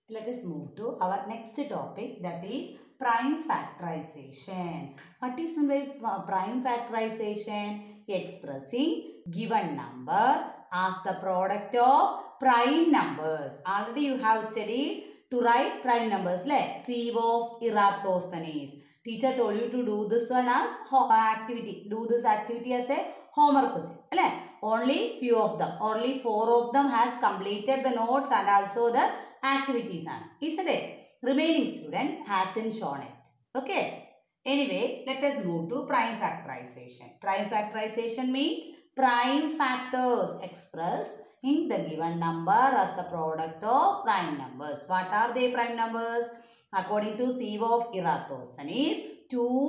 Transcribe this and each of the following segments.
let us move to our next topic that is prime factorization. What is meant by fa- prime factorization? Expressing given number as the product of prime numbers. Already you have studied to write prime numbers like sieve of Eratosthenes. Teacher told you to do this one as ho- activity. Do this activity as a homework question. അല്ലേ? Only few of them. Only four of them has completed the notes and also the activities ആണ്. Isn't it? Remaining student hasn't shown it. Okay. Anyway, let us move to prime factorization. Prime factorization means prime factors expressed in the given number as the product of prime numbers. What are they prime numbers? According to Sieve of Eratosthenes, 2,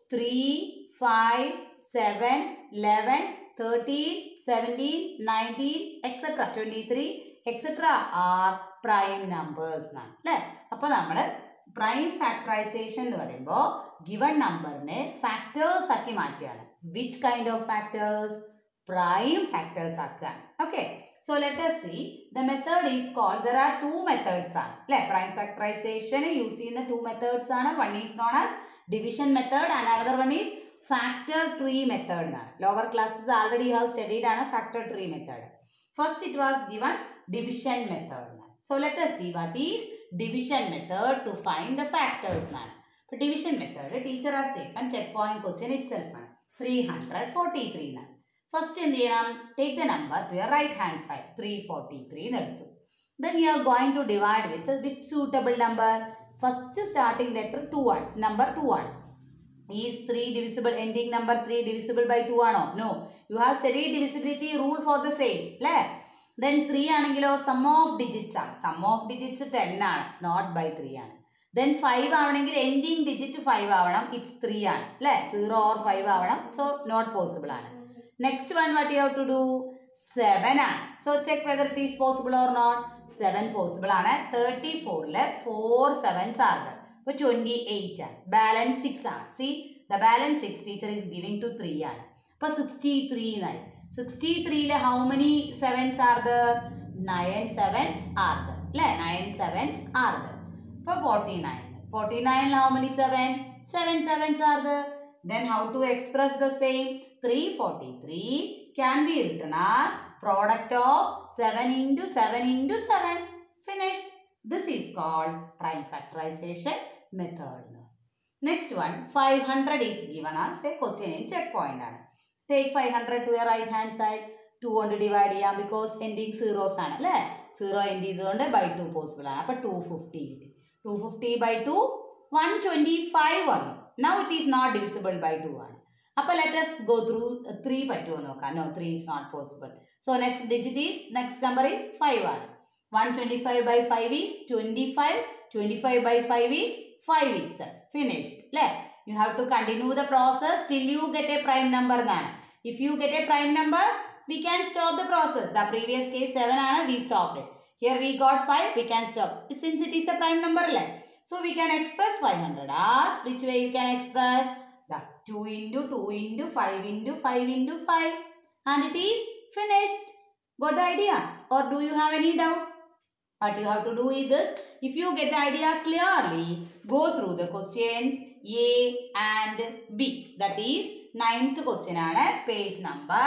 3, 5, 7, 11, 13, 17, 19, etc. 23, etc. are prime numbers എന്നാണ് അല്ലേ അപ്പോൾ നമ്മൾ prime factorisation എന്ന് പറയുമ്പോൾ given നമ്പറിനെ factors ആക്കി മാറ്റുകയാണ് which kind of factors prime factors ആക്കുകയാണ് okay so let us see the method is called there are two methods ആണ് അല്ലെ പ്രൈം ഫാക്ടറൈസേഷൻ യൂസ് ചെയ്യുന്ന two methods ആണ് one is known as division method and another one is factor tree method എന്നാണ് lower classes already you have studied ആണ് factor tree method first it was given division method എന്നാണ് so let us see what is division method to find the factors എന്നാണ് അപ്പോൾ division method teacher has taken check point question itself ആണ് three hundred forty three എന്നാണ് first എന്ത് ചെയ്യണം take the number to your right hand side three forty three എന്ന് എടുത്തു then you are going to divide with with suitable number first starting letter two ആണ് number two ആണ് is three divisible ending number three divisible by two ആണോ no you have study divisibility rule for the same അല്ലേ then three ആണെങ്കിലോ sum of digits ആണ് sum of digits ten ആണ് not by three ആണ് then five ആവണമെങ്കിൽ ending digit five ആവണം it's three ആണ് അല്ലേ സീറോ ഓർ ഫൈവ് ആവണം സോ നോട്ട് പോസിബിൾ ആണ് next one what you have to do seven ആണ് so check whether it is possible or not seven possible ആണ് thirty ഫോറില് four sevens ആണ് അപ്പോൾ ട്വന്റി എയ്റ്റ് ആണ് ബാലൻസ് സിക്സ് ആണ് see the balance six teacher is giving to three ആണ് അപ്പോൾ sixty three എന്നായി സിക്സ്റ്റി ത്രീയില് how many sevens are there nine sevens are there അല്ലേ നയൻ സെവൻസ് ആർ ദ അപ്പോൾ ഫോർട്ടി നയൻ ഫോർട്ടി നയനിൽ how many seven seven sevens are there then how to express the same 343 can be written as product of 7 into 7 into 7 finished this is called prime factorization method next one 500 is given as a question in checkpoint ആണ് take 500 to your right hand side 2 കൊണ്ട് divide ചെയ്യാം because ending zeros ആണ് അല്ലേ zero end ചെയ്തുകൊണ്ട് by two possible ആണ് അപ്പോൾ two fifty കിട്ടി two fifty by two one twenty five വന്നു now it is not divisible by two ആണ് അപ്പോൾ ലെറ്റസ് ഗോ ത്രൂ ത്രീ പറ്റുമോ നോക്കാം no three is not possible so next digit is next number is five ആണ് one twenty five by five is twenty five twenty five by five is five it's finished അല്ലേ U have to continue the process till you get a prime number എന്നാണ് if you get a prime number we can stop the process the previous case seven ആണ് we stop it here we got five we can stop since it is a prime number അല്ലേ So we can express 500 as which way you can express the 2 into 2 into 5 into 5 into 5 and it is finished. Got the idea? Or do you have any doubt? What you have to do is this. If you get the idea clearly, go through the questions A and B. That is ninth question ആണ് page number.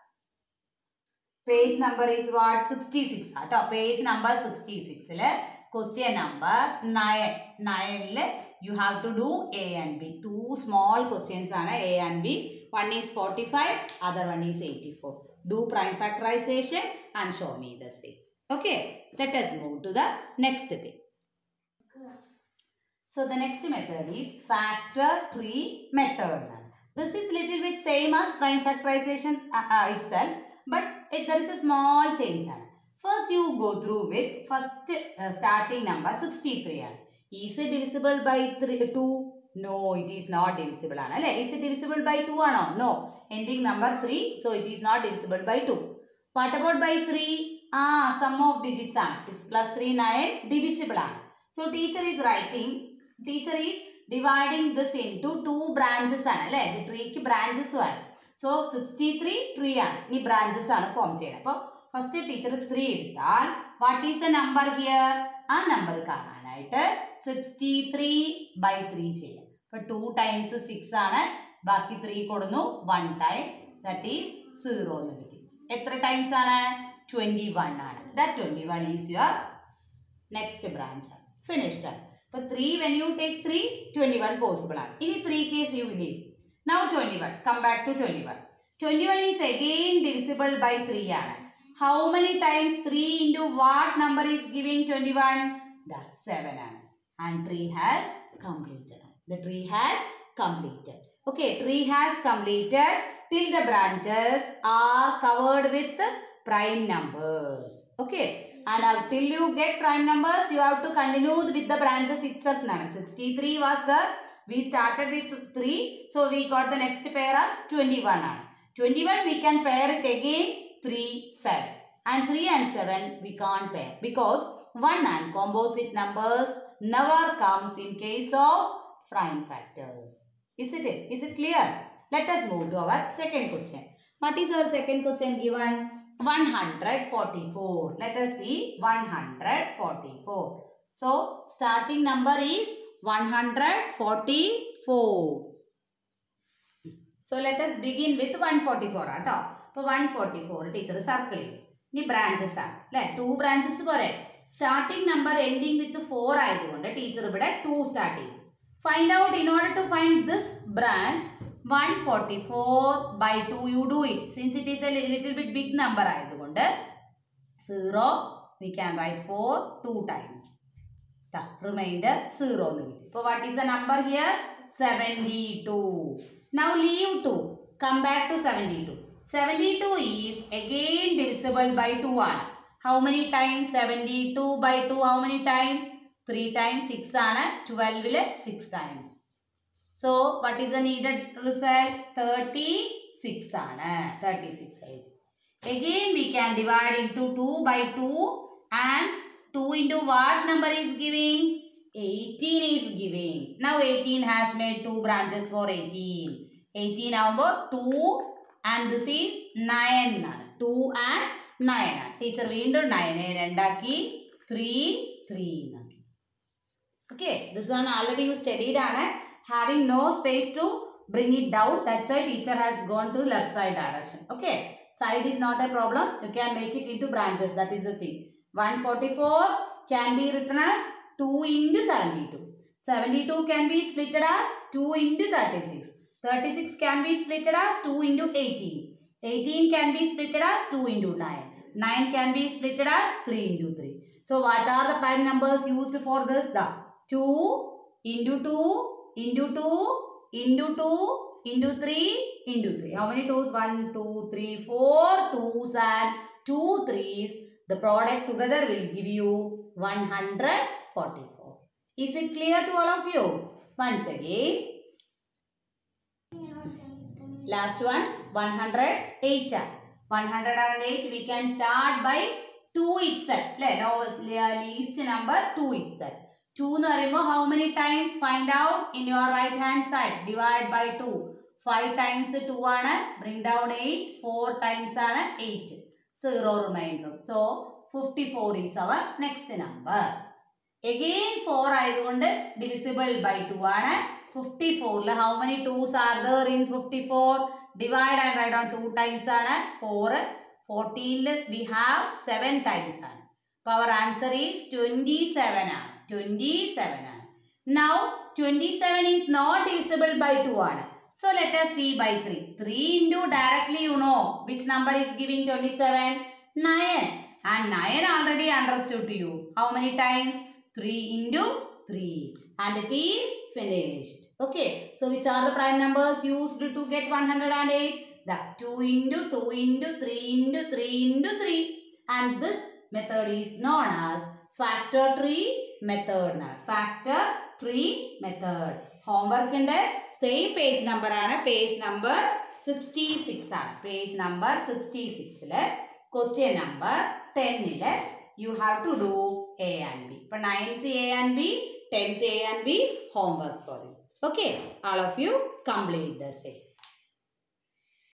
Page number is what? 66 ആട്ടോ. Page number 66 ല് question number 9 9ൽ you have to do A and B two small questions ആണ് A and B one is 45 other one is 84 do prime factorization and show me the same okay let us move to the next thing so the next method is factor tree method this is little bit same as prime factorization uh, uh, itself but it, there is a small change ആണ് First you go through with first uh, starting number 63 ആണ്. Is it divisible by 3, 2? No, it is not divisible ആണ് അല്ലേ? Is it divisible by 2 ആണോ? No. Ending number 3, so it is not divisible by 2. What about by 3? Ah, sum of digits ആണ്. 6 plus 3, 9, divisible ആണ്. So teacher is writing, teacher is dividing this into two branches ആണ് അല്ലേ? ഇത് ട്രീക്ക് branches ആണ്. So 63 tree ആണ്. ഈ branches ആണ് ഫോം ചെയ്യുന്നത്. അപ്പോൾ ഫസ്റ്റ് ടീച്ചർ ത്രീ എടുത്താൽ what is the number here ആ നമ്പർ കാണാനായിട്ട് സിക്സ്റ്റി ത്രീ ബൈ ത്രീ ചെയ്യാം അപ്പൊ ടു ടൈംസ് സിക്സ് ആണ് ബാക്കി ത്രീ കൊടുന്നു one time that is zero എന്ന് കിട്ടി എത്ര ടൈംസ് ആണ് ട്വന്റി വൺ ആണ് that twenty one is your next branch ആണ് ഫിനിഷ്ഡ് ആണ് അപ്പൊ three when you take three twenty one possible ആണ് ഇനി three case you leave now twenty one come back to twenty one twenty one is again divisible by three ആണ് how many times three into what number is giving twenty one seven ആണ് and tree has completed the tree has completed okay tree has completed till the branches are covered with prime numbers okay and uh, till you get prime numbers you have to continue with the branches itself nana 63 was the we started with 3 so we got the next pair as 21 nana 21 we can pair it again 3 7 and 3 and 7 we can't pair because 1 and composite numbers never comes in case of prime factors is it it? Is it clear? Let us move to our second question. What is our second question given? 144. Let us see 144. So, starting number is 144. So, let us begin with 144 ആട്ടോ അപ്പോൾ one forty four teacher circle ചെയ്തു ഇനി branches ആണ് അല്ലെ two branches പോരെ starting number ending with four ആയതുകൊണ്ട് teacher ഇവിടെ to start ചെയ്തു find out in order to find this branch 144 by 2 you do it since it is a li- little bit big number ആയതുകൊണ്ട് 0 we can write 4 2 times the remainder 0 എന്ന് കിട്ടി അപ്പോൾ what is the number here 72 now leave 2 come back to 72 72 is again divisible by 2 ആണ് how many times 72 by 2 how many times 3 times 6 ആണ് 12 ല് 6 times so what is the needed result 36 ആണ് 36 എഴുതി again we can divide into 2 by 2 and 2 into what number is giving 18 is giving now 18 has made two branches for 18 18 ആവുമ്പോൾ 2 and this is 9 ആണ് 2 and 9 ആണ് teacher വീണ്ടും 9 രണ്ടാക്കി 3 3 എന്നാക്കി okay this one already you studied ആണ് having no space to bring it down that's why teacher has gone to left side direction okay side is not a problem you can make it into branches that is the thing 144 can be written as 2 into 72 72 can be split as 2 into 36 36 can be split as 2 into 18 18 can be split as 2 into 9 9 can be split as 3 into 3 so what are the prime numbers used for this the 2 into 2 into 2 into 2 into 3 into 3. How many 2s? 1, 2, 3, 4 2s and 2 3s. The product together will give you 144. Is it clear to all of you? Once again. Last one 108. 108 we can start by 2 itself. Le- lowest- least number 2 itself. 2 എന്ന് പറയുമ്പോൾ how many times find out in your right hand side divide by two five times two ആണ് bring down eight four times ആണ് eight zero remainder so fifty four is our next number again four ആയതുകൊണ്ട് divisible by two ആണ് fifty ഫോറിൽ how many twos are there in fifty four divide and right on two times ആണ് four ഫോർട്ടീനിൽ we have seven times ആണ് അപ്പോൾ അവർ answer is twenty seven ആണ് twenty seven ആണ് now twenty seven is not divisible by two ആണ് so let us see by 3 3 into directly you know which number is giving 27 9 and 9 already understood to you how many times 3 into 3 and it is finished okay so which are the prime numbers used to get 108 the 2 into 2 into 3 into 3 into 3 and this method is known as factor tree method factor tree method ഹോംവർക്കിന്റെ same page number ആണ് page number sixty six ആണ് page number sixty സിക്സില് question number ടെന്നില് you have to do A and B ഇപ്പൊ ninth A and B tenth A and B homework for you okay all of you complete the same